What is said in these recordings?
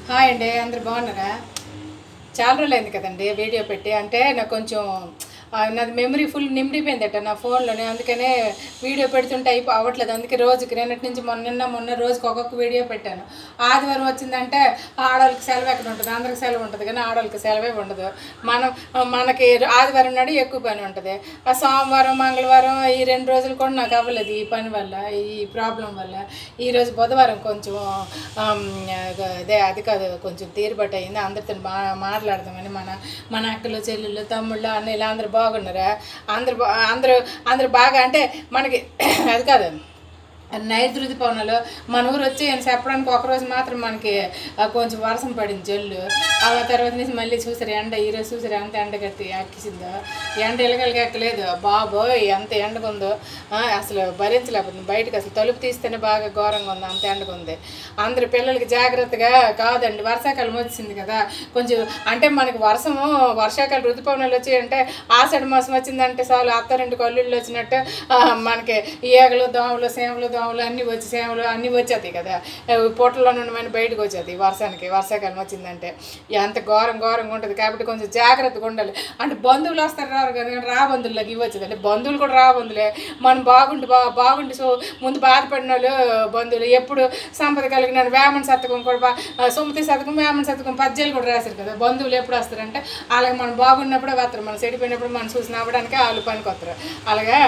hi అండి అందరు బాగున్నారా చాలా రోజులు అయింది కదండి వీడియో పెట్టి అంటే నాకు కొంచెం ఆ, నాది మెమరీ ఫుల్ నిండిపోయిందట నా ఫోన్లోనే అందుకనే వీడియో పెడుతుంటే అయిపో అవ్వట్లేదు అందుకే రోజుకి నిన్నటి నుంచి మొన్న నిన్న మొన్న రోజుకి ఒక్కొక్క వీడియో పెట్టాను ఆదివారం వచ్చిందంటే ఆడవాళ్ళకి సెలవు ఎక్కడ ఉంటుంది అందరికి సెలవు ఉంటుంది కానీ ఆడవాళ్ళకి సెలవే ఉండదు మనం మనకి ఆదివారం నాడు ఎక్కువ పని ఉంటుంది ఆ సోమవారం మంగళవారం ఈ రెండు రోజులు కూడా నాకు అవ్వలేదు ఈ పని వల్ల ఈ ప్రాబ్లం వల్ల ఈరోజు బుధవారం కొంచెం ఆమ్, అదే అది కాదు కొంచెం తీరుబట్టి అయింది అందరితో మా మాట్లాడదామని మన మన అక్కలు చెల్లెళ్ళు తమ్ముళ్ళు అన్నయ్యలు అందరూ బాగున్నారా అందరు బా- అందరూ అందరూ బాగా అంటే మనకి అది కాదు నైరుతి ఋతుపవనాలు మన ఊరు వచ్చి ఆయన చెప్పడానికి ఒక రోజు మాత్రం మనకి ఆ, కొంచెం వర్షం పడింది జల్లు ఆ తర్వాత నుంచి మళ్ళీ చూసారు ఎండ ఈరోజు చూసారు ఎంత ఎండ కట్టి ఎక్కిసిందో ఎండ ఎలగలిగా ఎక్కలేదు బాబోయ్ ఎంత ఎండగా ఉందో ఆ, అసలు భరించలేకపోతుంది బయటకు అసలు తలుపు తీస్తేనే బాగా ఘోరంగా ఉంది అంత ఎండగా ఉంది అందరు పిల్లలకి జాగ్రత్తగా కాదండి వర్షాకాలం వచ్చింది కదా కొంచెం అంటే మనకి వర్షము వర్షాకాలం ఋతుపవనాలు వచ్చి అంటే ఆషాఢ మాసం వచ్చిందంటే చాలు అత్తారింటి కొల్లుళ్ళు వచ్చినట్టు ఆ, మనకి ఈగలు దోమలు సేమలు దోమలు అన్నీ వచ్చి సేమలు అన్నీ వచ్చేది కదా అవి పొట్టలో నుండి మన బయటకు వచ్చేది వర్షానికి వర్షాకాలం వచ్చిందంటే ఎంత ఘోరం ఘోరంగా ఉంటుంది కాబట్టి కొంచెం జాగ్రత్తగా ఉండాలి అంటే బంధువులు వస్తారు రారు కదా రా బంధువులకి ఇవ్వచ్చు అంటే బంధువులు కూడా రా బంధువులే మనం బాగుండి బా బాగుండి సో ముందు బాధపడిన వాళ్ళు బంధువులు ఎప్పుడు సంపద కలిగిన వేమన శతకం కూడా బా- ఆ, సుమతి శతకం వేమన శతకం పద్యాలు కూడా రాశారు కదా బంధువులు ఎప్పుడు వస్తారంటే అలాగే మనం బాగున్నప్పుడే వస్తారు మనం చెడిపోయినప్పుడు మనం చూసి నవ్వడానికి వాళ్ళు పనికి వస్తారు అలాగే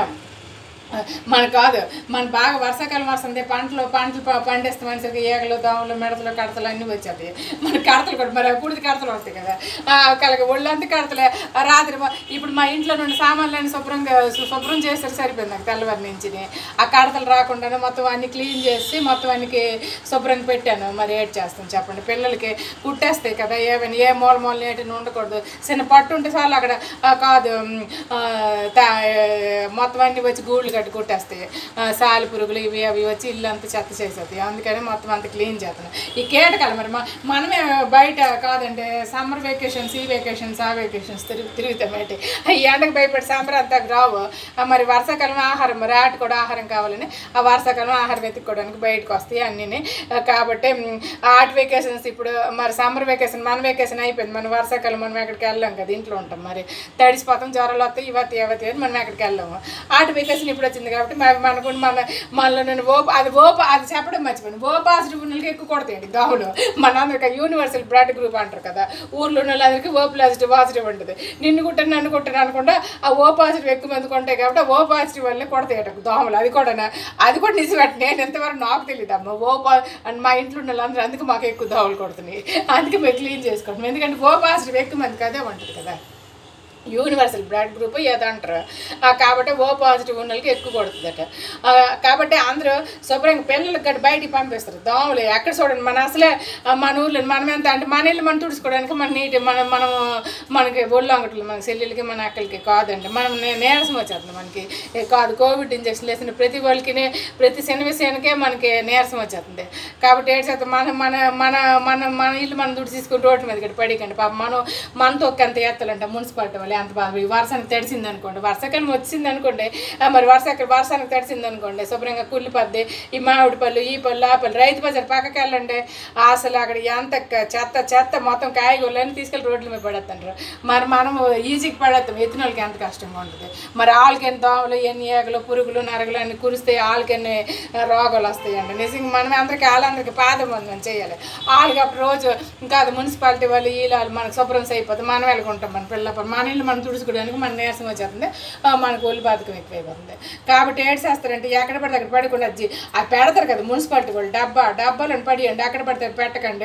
మన కాదు మన బాగా వర్షాకాలం వస్తుంది పంటలు పంటలు ప- పండిస్తే మనిషికి ఈగలు దోమలు మిడతలు కడతలు అన్నీ వచ్చేది మన కడతలు కూడా మరి కుడిది కడతలు వస్తాయి కదా ఆ, కలగ ఒళ్ళంతా కడతలే ఆ రాత్రి మా- ఇప్పుడు మా ఇంట్లో నుండి సామాన్లన్నీ శుభ్రంగా శు- శుభ్రం చేస్తారు సరిపోయింది నాకు తెల్లవారి నుంచి ఆ కడతలు రాకుండా మొత్తం అన్ని క్లీన్ చేసి మొత్తం అన్నికి శుభ్రంగా పెట్టాను మరి ఏడ్ చేస్తాను చెప్పండి పిల్లలకి కుట్టేస్తాయి కదా ఏమైనా ఏ మూల మూల నేటిని ఉండకూడదు చిన్న పట్టు ఉంటే చాలు అక్కడ ఆ, కాదు ఉమ్, ఆ, తా- మొత్తం అన్ని వచ్చి గూళ్ళు కట్టి కుట్టేస్తాయి ఆ, సాలి పురుగులు ఇవి అవి వచ్చి ఇల్లు అంతా చెత్త చేసేస్తాయి అందుకని మొత్తం అంతా క్లీన్ చేస్తున్నాం ఈ కీటకాలు మరి మ- మనమే బయట కాదంటే సమ్మర్ వెకేషన్స్ ఈ వెకేషన్స్ ఆ వెకేషన్స్ తిరుగు తిరుగుతాం ఏంటి ఈ ఎండకు భయపడి సమ్మర్ అంతా రావు ఆ, మరి వర్షాకాలం ఆహారం మరి ఆట కూడా ఆహారం కావాలని ఆ వర్షాకాలం ఆహారం వెతుక్కోవడానికి బయటకు వస్తాయి అన్నీ కాబట్టి మ్, ఆర్ట్ వెకేషన్స్ ఇప్పుడు మరి సమ్మర్ వెకేషన్ మన వెకేషన్ అయిపోయింది మన వర్షాకాలం మనం ఎక్కడికి వెళ్ళాం కదా ఇంట్లో ఉంటాం మరి తడిసిపోతాం జ్వరాలు వస్తాయి ఇవత్తి ఇవత్తి అని మనం ఎక్కడికి వెళ్ళాము ఆర్ట్ వెకేషన్ ఇప్పుడు వచ్చింది కాబట్టి మరి మనకు మన మనలో నేను ఓ అది ఓ అది చెప్పడం మర్చిపోయింది ఓ పాజిటివ్ ఉన్నోళ్ళకి ఎక్కువ కొడతాయండి దోమలు మనందరికి యూనివర్సల్ బ్లడ్ గ్రూప్ అంటారు కదా ఊర్లో ఉన్న వాళ్ళందరికీ ఓ పాజిటివ్ పాజిటివ్ ఉంటుంది నిన్ను కుట్టను నన్ను కుట్టను అనుకుంటా ఆ ఓ పాజిటివ్ ఎక్కువ మంది కొంటాయి కాబట్టి ఆ ఓ పాజిటివ్ వల్లే కొడతాయట దోమలు అది కూడా అది కూడా నిజమే నేను ఎంతవరకు నాకు తెలియదు అమ్మ ఓ పా అని మా ఇంట్లో ఉన్న వాళ్ళందరూ అందుకే మాకు ఎక్కువ దోమలు కొడుతున్నాయి అందుకే మేము క్లీన్ చేసుకుంటాం ఎందుకంటే ఓ పాజిటివ్ ఎక్కువ మందికి అదే ఉంటుంది కదా యూనివర్సల్ బ్లడ్ గ్రూప్ ఏదో అంటారు ఆ, కాబట్టి ఓ పాజిటివ్ ఉన్న వాళ్ళకి ఎక్కువ కొడుతుందట ఆ, కాబట్టి అందరూ శుభ్రంగా పిల్లలకి గట్టి బయటికి పంపిస్తారు దోమలు ఎక్కడ చూడండి మన అసలే ఆ, మన ఊర్లో మనం ఎంత అంటే మన ఇల్లు మనం తుడుచుకోవడానికి మన నీట్ మనం మనం మనకి ఒళ్ళు అంగట్లు మన చెల్లెలకి మన అక్కలకి కాదండి మనం నే- నీరసం వచ్చేస్తుంది మనకి ఏ కాదు కోవిడ్ ఇంజక్షన్ వేసిన ప్రతి వాళ్ళకి ప్రతి చిన్న విషయానికే మనకి నీరసం వచ్చేస్తుంది కాబట్టి ఏడు శాతం మన మన మన మన మన ఇల్లు మనం దుడి తీసుకుని రోడ్డు మీద గట్టి పడికండి పాప మనం మనతో ఎంత ఎత్తాలంట మున్సిపాలిటీ వాళ్ళు ఎంత బాగా ఈ వర్షానికి తడిసింది అనుకోండి వర్షాకాలం వచ్చింది అనుకోండి ఆ, మరి వర్షాకాలం వర్షానికి తడిసింది అనుకోండి శుభ్రంగా కుళ్ళి పద్ది ఈ మామిడి పళ్ళు ఈ పళ్ళు ఆ పళ్ళు రైతు బజార్ పక్కకి వెళ్ళండి అసలు అక్కడ ఎంత క- చెత్త చెత్త మొత్తం కాయగూరలన్నీ తీసుకెళ్ళి రోడ్ల మీద పడేస్తుంటారు మరి మనం ఈజీకి పడేస్తాం ఎత్తిన వాళ్ళకి ఎంత కష్టంగా ఉంటుంది మరి వాళ్ళకి ఎన్ని దోమలు ఎన్ని ఏగలు పురుగులు నరగలు అన్ని కురిస్తే వాళ్ళకి ఎన్ని రోగాలు వస్తాయండి నిజంగా మనం అందరికీ వాళ్ళందరికీ పాదబంధం చేయాలి వాళ్ళకి అప్పుడు రోజు ఇంకా అది మున్సిపాలిటీ వాళ్ళు వీళ్ళు వాళ్ళు మనకు శుభ్రం అయిపోతుంది మనం వెళ్ళుకుంటాం మన పిల్ల మన ఇల్లు మనం తుడుచుకోవడానికి మన నీరసం వచ్చేస్తుంది ఆ, మనకు ఒళ్ళు బాధకం ఎక్కువైపోతుంది కాబట్టి ఏడు చేస్తారంటే ఎక్కడ పడితే అక్కడ పడకుండా జి- అది పెడతారు కదా మున్సిపాలిటీ వాళ్ళు డబ్బా డబ్బాలను పడియండి అక్కడ పడితే అక్కడ పెట్టకండి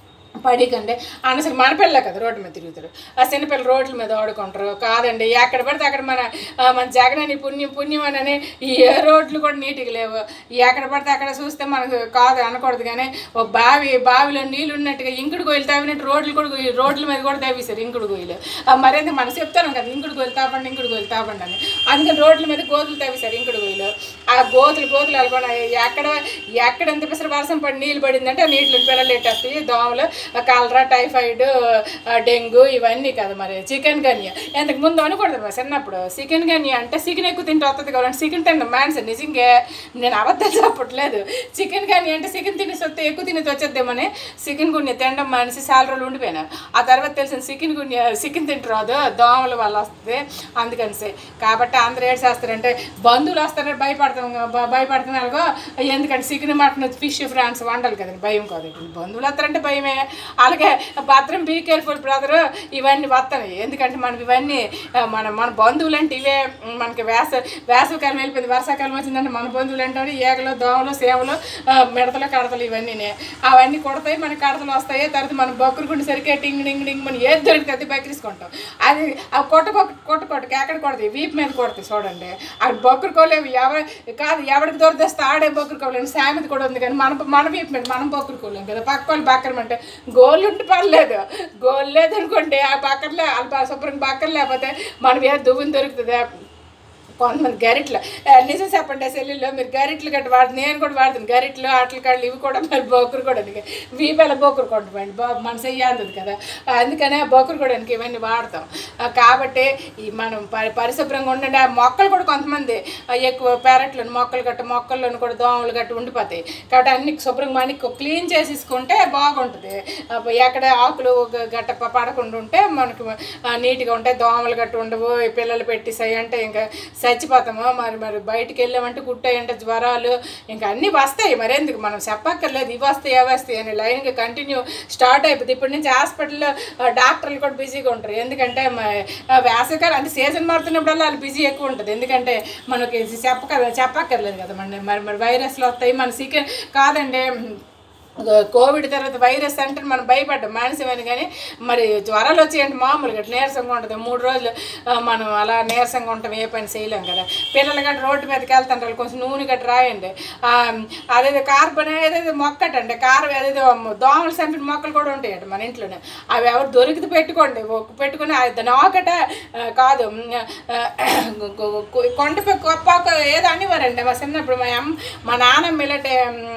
పడికండి అనసలు మన పిల్ల కదా రోడ్డు మీద తిరుగుతారు ఆ చిన్నపిల్ల రోడ్ల మీద ఆడుకుంటారు కాదండి ఎక్కడ పడితే అక్కడ మన ఆ, మన జగనని పుణ్యం పుణ్యం అని ఈ ఏ రోడ్లు కూడా నీట్గా లేవు ఎక్కడ పడితే అక్కడ చూస్తే మనకు కాదు అనకూడదు కానీ ఓ బావి బావిలో నీళ్ళు ఉన్నట్టుగా ఇంకుడు గోయిలు తవ్వినట్టు రోడ్లు కూడా గోయి- రోడ్ల మీద కూడా తవ్వేశారు ఇంకుడు గోయిలు ఆ, మరేందుకు మనం చెప్తాను కదా ఇంకుడు గోయిలు తాపండి ఇంకుడు గోయిలు తాపండి అని అందుకని రోడ్ల మీద గోతులు తవ్వేశారు ఇంకుడు గోయిలు ఆ గోతులు గోతులు వెళ్ళకుండా ఎక్కడ ఎక్కడ ఎంత పిసర వర్షం పడి నీళ్ళు పడిందంటే ఆ నీటిలో పిల్లలు ఎట్టేస్తాయి దోమలు కలరా టైఫాయిడ్ ఆ, డెంగ్యూ ఇవన్నీ కదా మరి చికెన్ గన్య ఎంతకు ముందు అనకూడదు మరి చిన్నప్పుడు చికెన్ గన్య అంటే చికెన్ ఎక్కువ తింటే వస్తుంది కదా చికెన్ తినడం మ్యాన్స్ నిజంగా నేను అబద్ధాలు చెప్పట్లేదు చికెన్ గన్య అంటే చికెన్ తిని వస్తే ఎక్కువ తిని వచ్చేద్దామని చికెన్ గున్య తినడం మానేసి చాలా రోజులు ఉండిపోయినా ఆ తర్వాత తెలిసిన చికెన్ గున్య చికెన్ తింటారు దోమల వల్ల వస్తుంది అందుకని కాబట్టి అందరూ ఏడు చేస్తారంటే బంధువులు వస్తారంటే భయపడతాం భ- భయపడుతున్నారుగో ఎందుకంటే చికెన్ మటన్ ఫిష్ ఫ్రాన్స్ వండాలి కదండి భయం కాదు బంధువులు వస్తారంటే భయమే అలాగే భద్రం బీ కేర్ఫుల్ బ్రదర్ ఇవన్నీ వస్తాయి ఎందుకంటే మనం ఇవన్నీ ఆ, మన మన బంధువులు అంటే ఇవే ఉమ్, మనకి వేస వేసవికాలం వెళ్ళిపోయింది వర్షాకాలం వచ్చిందంటే మన బంధువులు అంటే ఏగలు దోమలు సేవలు ఆ, మిడతలు కడతలు ఇవన్నీ అవన్నీ కొడతాయి మన కడతలు వస్తాయి తర్వాత మన బొక్కరు గుండి సరిగ్గా టింగ్ డింగ్ డింగ్ మన ఏది దొరికితే అది బెక్కిరించుకుంటాం అది ఆ కొట్ట కొట్ట కొట్టకి ఎక్కడ కొడతాయి వీపు మీద కొడతాయి చూడండి అక్కడ బొక్కరు కోలేవు ఎవరు కాదు ఎవరికి దొరికితే ఆడే బొక్కరు కోలేము సామెత కూడా ఉంది కానీ మన మన వీపు మీద మనం బొక్కరు కోలేం కదా పక్క వాళ్ళు బక్కరం అంటే గోళ్ళు ఉంటే పర్లేదు గోల్ లేదనుకోండి ఆ పక్కన వాళ్ళు శుభ్రంగా పక్కన లేకపోతే మనం ఏ దువ్వుని దొరుకుతుంది కొంతమంది గరిట్లు ఆ, నిజం చెప్పండి సెల్లులో మీరు గరిట్లు గట్టి వాడు నేను కూడా వాడుతాను గరిట్లు ఆటల కాళ్ళు ఇవి కూడా మరి బోకురు కూడా వీపేల బోకురు కొట్టమండి బో మన చెయ్యంది కదా అందుకనే బోకురు కూడా ఇవన్నీ వాడతాం ఆ, కాబట్టి ఈ మనం పరి పరిశుభ్రంగా ఉండండి ఆ మొక్కలు కూడా కొంతమంది ఆ, ఎక్కువ పెరట్లు మొక్కలు గట్ట మొక్కల్లోనూ కూడా దోమలు గట్ట ఉండిపోతాయి కాబట్టి అన్ని శుభ్రంగా అన్ని క్లీన్ చేసేసుకుంటే బాగుంటుంది ఆ, ఎక్కడ ఆకులు గ- గట్ట ప- పడకుండా ఉంటే మనకు ఆ, నీట్గా ఉంటాయి దోమలు గట్ట ఉండవు ఈ పిల్లలు పెట్టేసాయి అంటే ఇంకా చచ్చిపోతాము మరి మరి బయటికి వెళ్ళామంటే కుట్టాయంటే జ్వరాలు ఇంకా అన్నీ వస్తాయి మరి ఎందుకు మనం చెప్పక్కర్లేదు ఇవి వస్తాయి అవి వస్తాయి అని లైన్గా కంటిన్యూ స్టార్ట్ అయిపోతుంది ఇప్పటి నుంచి హాస్పిటల్లో డాక్టర్లు కూడా బిజీగా ఉంటారు ఎందుకంటే మ- ఆ వేసవికాలం అంటే సీజన్ మారుతున్నప్పుడల్లా వాళ్ళు బిజీ ఎక్కువ ఉంటుంది ఎందుకంటే మనకి చెప్పక చెప్పక్కర్లేదు కదా మరి మరి మరి వైరస్లు వస్తాయి మన సీకెన్ కాదండి కోవిడ్ తర్వాత వైరస్ అంటే మనం భయపడ్డాం మానసికమని కానీ మరి జ్వరాలు వచ్చాయంటే మామూలుగా నీరసంగా ఉంటుంది మూడు రోజులు ఆ, మనం అలా నీరసంగా ఉంటాం ఏ పని చేయలేం కదా పిల్లలు గట్రా రోడ్డు మీదకి వెళ్తుంటారు కొంచెం నూనె గట్రా రాయండి ఆ, అదేదో కార్బన్ ఏదేదో మొక్కటండి కారం ఏదేదో దోమలు చంపిన మొక్కలు కూడా ఉంటాయట మన ఇంట్లోనే అవి ఎవరు దొరికితే పెట్టుకోండి ఒక పెట్టుకుని అది దాని ఆకట ఆ, కాదు కొండపై కొప్పాకు ఏదో అనేవారండి మా చిన్నప్పుడు మా అమ్మ మా నాన్నమ్మ ఇలాంటి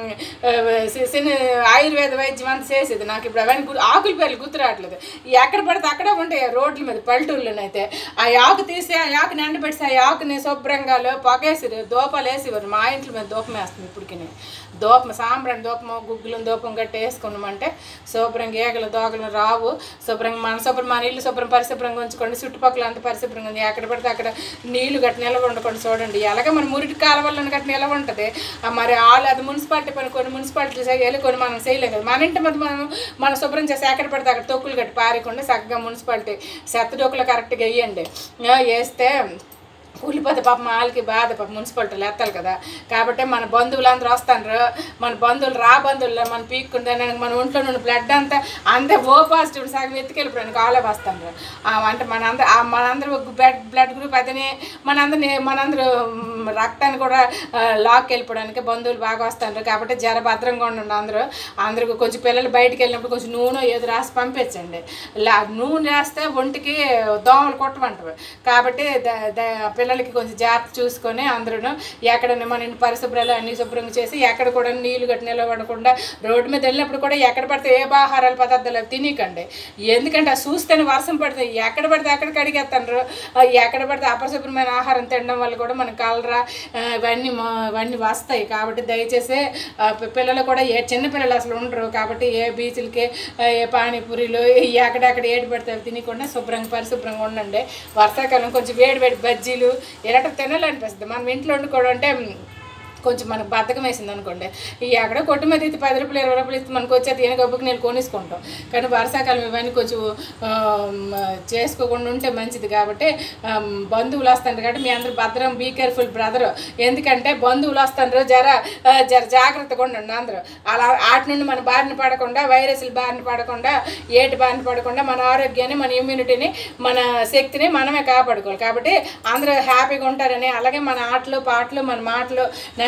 చిన్న ఆయుర్వేద వైద్యం అంతా చేసేది నాకు ఇప్పుడు అవన్నీ గు- ఆకుల పేర్లు గుర్తు రావట్లేదు ఈ ఎక్కడ పడితే అక్కడే ఉంటాయి రోడ్ల మీద పల్లెటూళ్ళనైతే ఆ ఆకు తీసి ఆ ఆకుని ఎండబెట్టి ఆ ఆకుని శుభ్రంగా పొగేసి దోపాలు వేసేవారు మా ఇంట్లో మీద దూపం వేస్తుంది ఇప్పటికి దూపం సాంబ్రాణి దూపము గుగ్గులు దూపం గట్టి వేసుకున్నామంటే శుభ్రంగా ఏగలు దోగలు రావు శుభ్రంగా మన శుభ్రం మన ఇల్లు శుభ్రం పరిశుభ్రంగా ఉంచుకోండి చుట్టుపక్కల అంత పరిశుభ్రంగా ఉంది ఎక్కడ పడితే అక్కడ నీళ్లు గట్టి నిల్వ ఉండకుండా చూడండి ఎలాగ మన మురికి కాలువల్లో గట్టి నిల్వ ఉంటుంది ఆ మరి వాళ్ళు అది మున్సిపాలిటీ పని కొన్ని మున్సిపాలిటీలు చేయాలి కొన్ని మనం చేయలేం కదా మన ఇంటి మీద మనం మనం శుభ్రం చేసి ఎక్కడ పడితే అక్కడ తొక్కులు గట్టి పారకుండా చక్కగా మున్సిపాలిటీ చెత్త డొక్కులు కరెక్ట్గా వేయండి ఆ, వేస్తే కూలిపోతే పాపం వాళ్ళకి బాధ పాపం మున్సిపాలిటీలు ఎత్తాలి కదా కాబట్టి మన బంధువులు అందరూ వస్తారు మన బంధువులు రా బంధువులు మన పీక్కుంటే మన ఒంట్లో నుండి బ్లడ్ అంతా అంతే ఓ పాజిటివ్ సగం ఎత్తుకెళ్ళిపోయాను కాలే వస్తాను అంటే మనందరూ ఆ మనందరూ బ్లడ్ బ్లడ్ గ్రూప్ అతనే మనందరినీ మనందరూ మ్, రక్తాన్ని కూడా ఆ, లాక్ వెళ్ళిపోవడానికి బంధువులు బాగా వస్తారు కాబట్టి జర భద్రంగా ఉండండి అందరూ అందరూ కొంచెం పిల్లలు బయటికి వెళ్ళినప్పుడు కొంచెం నూనె ఏదో రాసి పంపించండి లా నూనె రాస్తే ఒంటికి దోమలు కొట్టమంటారు కాబట్టి ద- ద- పిల్లలకి కొంచెం జాగ్రత్త చూసుకొని అందరూ ఎక్కడ మన ఇంటి పరిశుభ్రాలు అన్ని శుభ్రంగా చేసి ఎక్కడ కూడా నీళ్లు గట్టి నిలబడకుండా రోడ్డు మీద వెళ్ళినప్పుడు కూడా ఎక్కడ పడితే ఏ ఆహారాల పదార్థాలు అవి తినకండి ఎందుకంటే ఆ చూస్తేనే వర్షం పడితే ఎక్కడ పడితే అక్కడ కడిగేస్తారు ఎక్కడ పడితే అపరిశుభ్రమైన ఆహారం తినడం వల్ల కూడా మన కలరా ఆ, ఇవన్నీ మా- ఇవన్నీ వస్తాయి కాబట్టి దయచేసి ఆ, పి- పిల్లలు కూడా ఏ చిన్న పిల్లలు అసలు ఉండరు కాబట్టి ఏ బీచ్లకి ఆ, ఏ పానీపూరీలు ఎక్కడెక్కడ ఏడు పడితే అవి తినకుండా శుభ్రంగా పరిశుభ్రంగా ఉండండి వర్షాకాలం కొంచెం వేడి వేడి బజ్జీలు ఇలాంటివి తినాలనిపిస్తుంది మనం ఇంట్లో వండుకోవడం అంటే మ్, కొంచెం మనకు బద్ధకం వేసింది అనుకోండి ఈ ఎక్కడ కొట్టు మీద ఇస్తే పది రూపాయలు ఇరవై రూపాయలు ఇస్తే మనకు వచ్చేది ఏను గబ్బుకి నేను కొనేసుకుంటాం కానీ వర్షాకాలం ఇవన్నీ కొంచెం ఆమ్, చేసుకోకుండా ఉంటే మంచిది కాబట్టి ఆమ్, బంధువులు వస్తారు కాబట్టి మీ అందరూ భద్రం బీ కేర్ఫుల్ బ్రదర్ ఎందుకంటే బంధువులు వస్తారు జర ఆ, జర జాగ్రత్తగా ఉండండి అందరూ అలా వాటి నుండి మన బారిన పడకుండా వైరస్లు బారిన పడకుండా ఏటి బారిన పడకుండా మన ఆరోగ్యాన్ని మన ఇమ్యూనిటీని మన శక్తిని మనమే కాపాడుకోవాలి కాబట్టి అందరూ హ్యాపీగా ఉంటారని అలాగే మన ఆటలు పాటలు మన మాటలు నెక్స్ట్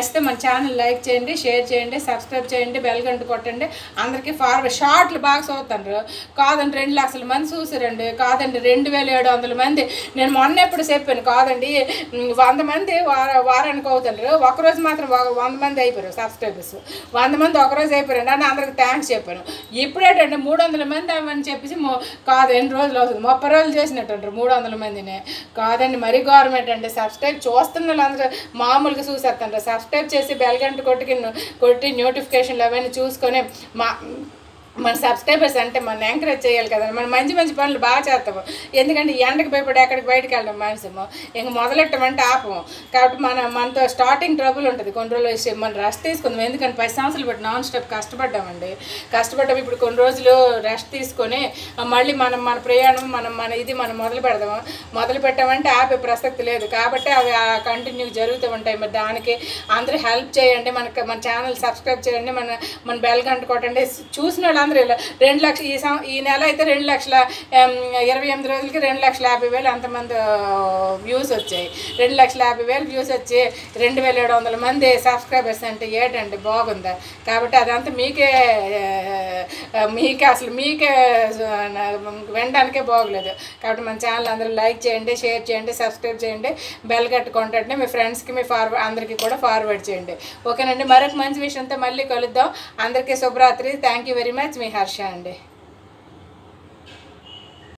నచ్చితే మన ఛానల్ లైక్ చేయండి షేర్ చేయండి సబ్స్క్రైబ్ చేయండి బెల్ గంట కొట్టండి అందరికీ ఫార్వర్డ్ షార్ట్లు బాగా చూస్తున్నారు కాదండి రెండు లక్షల మంది చూసారండి కాదండి రెండు వేల ఏడు వందల మంది నేను మొన్న ఎప్పుడు చెప్పాను కాదండి ఉమ్, వంద మంది వార వారానికి అవుతారు ఒకరోజు మాత్రం ఒక వంద మంది అయిపోయారు సబ్స్క్రైబర్స్ వంద మంది ఒకరోజు అయిపోయారు అని అందరికి థ్యాంక్స్ చెప్పాను ఇప్పుడేటంటే మూడు వందల మంది అవ్వని చెప్పేసి మొ- కాదు ఎన్ని రోజులు అవుతుంది ముప్పై రోజులు చేసినట్టు మూడు వందల మందిని కాదండి మరీ గవర్నమెంట్ అండి సబ్స్క్రైబ్ చూస్తున్న వాళ్ళందరూ మామూలుగా చూసేస్తాను సబ్స్క్రైబ్ చేసి బెల్ గంట కొట్టి కొట్టి నోటిఫికేషన్లు అవన్నీ చూసుకొని మా మన సబ్స్క్రైబర్స్ అంటే మన ఎంకరేజ్ చేయాలి కదా మనం మంచి మంచి పనులు బాగా చేస్తాము ఎందుకంటే ఈ ఎండకి భయపడి ఎక్కడికి బయటకు వెళ్ళడం మనిషిము ఇంక మొదలెట్టమంటే ఆపము కాబట్టి మన మనతో స్టార్టింగ్ ట్రబుల్ ఉంటుంది కొన్ని రోజులు వేసి మనం రెస్ట్ తీసుకుందాం ఎందుకంటే పది సంవత్సరాలు బట్టి నాన్ స్టాప్ కష్టపడ్డామండి కష్టపడ్డాము ఇప్పుడు కొన్ని రోజులు రెస్ట్ తీసుకొని ఆ, మళ్ళీ మనం మన ప్రయాణం మనం మన ఇది మనం మొదలు పెడదాము మొదలు పెట్టామంటే ఆపే ప్రసక్తి లేదు కాబట్టి అవి కంటిన్యూ జరుగుతూ ఉంటాయి మరి దానికి అందరూ హెల్ప్ చేయండి మనకి మన ఛానల్ సబ్స్క్రైబ్ చేయండి మన మన బెల్ గంట కొట్టండి చూసిన వాళ్ళందరూ ఇలా రెండు లక్షల ఈ సం ఈ నెల అయితే రెండు లక్షల ఎం, ఇరవై ఎనిమిది రోజులకి రెండు లక్షల యాభై వేలు అంతమంది వ్యూస్ వచ్చాయి రెండు లక్షల యాభై వేలు వ్యూస్ వచ్చి రెండు వేల ఏడు వందల మంది సబ్స్క్రైబర్స్ అంటే ఏంటండి బాగుందా కాబట్టి అదంతా మీకే ఆ, మీకే అసలు మీకే ఆ, వినడానికే బాగలేదు కాబట్టి మన ఛానల్ అందరూ లైక్ చేయండి షేర్ చేయండి సబ్స్క్రైబ్ చేయండి బెల్ కట్టుకుంటే మీ ఫ్రెండ్స్కి మీ ఫార్వర్డ్ అందరికీ కూడా ఫార్వర్డ్ చేయండి ఓకేనండి మరొక మంచి విషయంతో మళ్ళీ కలుద్దాం అందరికీ శుభరాత్రి థ్యాంక్ యూ వెరీ మచ్ మీ హర్ష అండి